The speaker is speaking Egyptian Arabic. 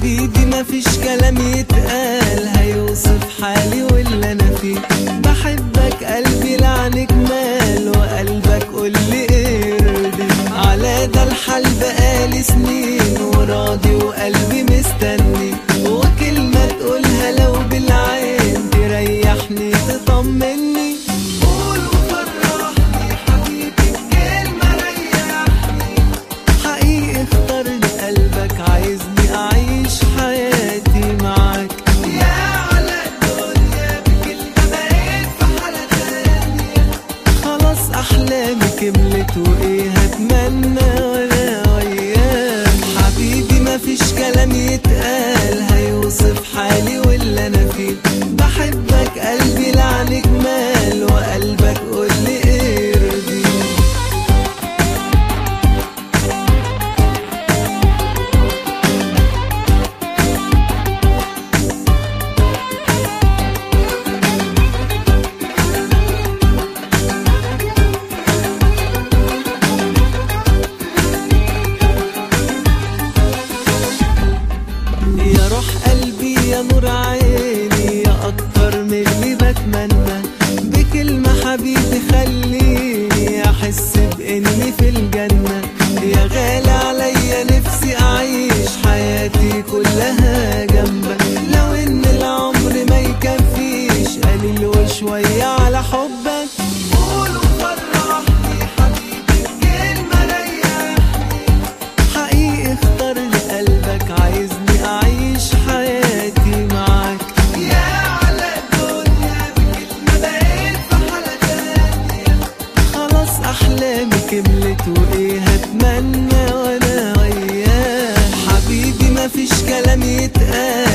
حبيبي مفيش كلام يتقال هيوصف حالي واللي انا فيه بحبك قلبي لعنك مال وقلبك قولي ارضي على ده الحال بقالي سنين وراضي وقلبي مستني وكلمة تقولها لو بالعين تريحني تطمني قول وفرحني حبيبي بكلمة ريحني حقيقي اخترت قلبك عايزني اعيش حياتي معاك يا على الدنيا بكلمة بقيت في حالة تانية خلاص احلامي كملت وايه هتمنى وانا وياك حبيبي مفيش كلام يتقال هيوصف حالي واللي انا فيه بحبك قلبي لعنك مال وقلبك قولي ارضي يا روح قلبي يا نور عيني يا اكتر من اللي بتمنى بكلمة حبيبي خليني احس باني في الجنة يا غالي عليا نفسي اعيش حياتي كلها جنبك لو ان العمر ما يكفيش قليل وشوية على حبك قول وفرحني حبيبي بكلمة ريحني حقيقي اخترت قلبك عايزني اعيش حياتي معاك يا على الدنيا بكلمة بقيت في حالة تانية خلاص احلامي كملت وايه هتمنى وانا وياك حبيبي مفيش كلام يتقال